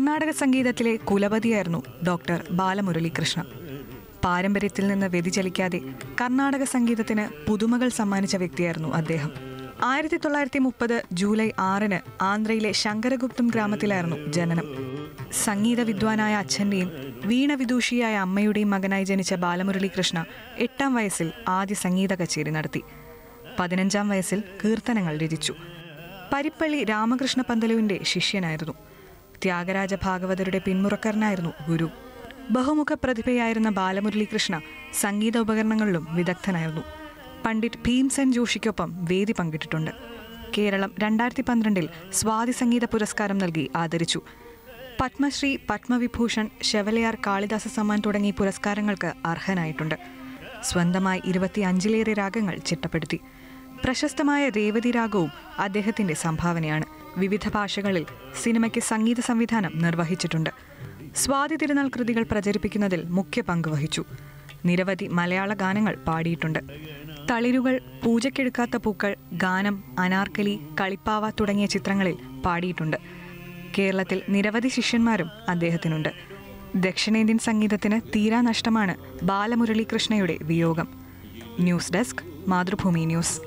കർണാടക സംഗീതത്തിലെ കുലപതിയായിരുന്നു ഡോക്ടർ ബാലമുരളീകൃഷ്ണ പാരമ്പര്യത്തിൽ നിന്ന് വ്യതിചലിക്കാതെ കർണാടക സംഗീതത്തിന് പുതുമകൾ സമ്മാനിച്ച വ്യക്തിയായിരുന്നു അദ്ദേഹം ആയിരത്തി തൊള്ളായിരത്തി മുപ്പത് ജൂലൈ ആറിന് ആന്ധ്രയിലെ ശങ്കരഗുപ്തം ഗ്രാമത്തിലായിരുന്നു ജനനം സംഗീത വിദ്വാനായ അച്ഛൻ്റെയും വീണവിദൂഷിയായ അമ്മയുടെയും മകനായി ജനിച്ച ബാലമുരളീകൃഷ്ണ എട്ടാം വയസ്സിൽ ആദ്യ സംഗീത കച്ചേരി നടത്തി പതിനഞ്ചാം വയസ്സിൽ കീർത്തനങ്ങൾ രചിച്ചു പരിപ്പള്ളി രാമകൃഷ്ണ പന്തലുവിന്റെ ശിഷ്യനായിരുന്നു ത്യാഗരാജ ഭാഗവതരുടെ പിന്മുറക്കാരനായിരുന്നു ഗുരു ബഹുമുഖ പ്രതിഭയായിരുന്ന ബാലമുരളീകൃഷ്ണ സംഗീത ഉപകരണങ്ങളിലും വിദഗ്ധനായിരുന്നു പണ്ഡിറ്റ് ഭീംസെൻ ജോഷിക്കൊപ്പം വേദി പങ്കിട്ടിട്ടുണ്ട് കേരളം രണ്ടായിരത്തി പന്ത്രണ്ടിൽ സ്വാതി സംഗീത പുരസ്കാരം നൽകി ആദരിച്ചു പത്മശ്രീ പത്മവിഭൂഷൺ ഷെവലയാർ കാളിദാസ സമ്മാൻ തുടങ്ങിയ പുരസ്കാരങ്ങൾക്ക് അർഹനായിട്ടുണ്ട് സ്വന്തമായി ഇരുപത്തിയഞ്ചിലേറെ രാഗങ്ങൾ ചിട്ടപ്പെടുത്തി പ്രശസ്തമായ രേവതി രാഗവും അദ്ദേഹത്തിന്റെ സംഭാവനയാണ് വിവിധ ഭാഷകളിൽ സിനിമയ്ക്ക് സംഗീത സംവിധാനം നിർവഹിച്ചിട്ടുണ്ട് സ്വാതി തിരുനാൾ കൃതികൾ പ്രചരിപ്പിക്കുന്നതിൽ മുഖ്യ പങ്ക് വഹിച്ചു നിരവധി മലയാള ഗാനങ്ങൾ പാടിയിട്ടുണ്ട് തളിരുകൾ പൂജക്കെടുക്കാത്ത പൂക്കൾ ഗാനം അനാർക്കലി കളിപ്പാവ തുടങ്ങിയ ചിത്രങ്ങളിൽ പാടിയിട്ടുണ്ട് കേരളത്തിൽ നിരവധി ശിഷ്യന്മാരും അദ്ദേഹത്തിനുണ്ട് ദക്ഷിണേന്ത്യൻ സംഗീതത്തിന് തീരാ നഷ്ടമാണ് ബാലമുരളീകൃഷ്ണയുടെ വിയോഗം ന്യൂസ് ഡെസ്ക് മാതൃഭൂമി ന്യൂസ്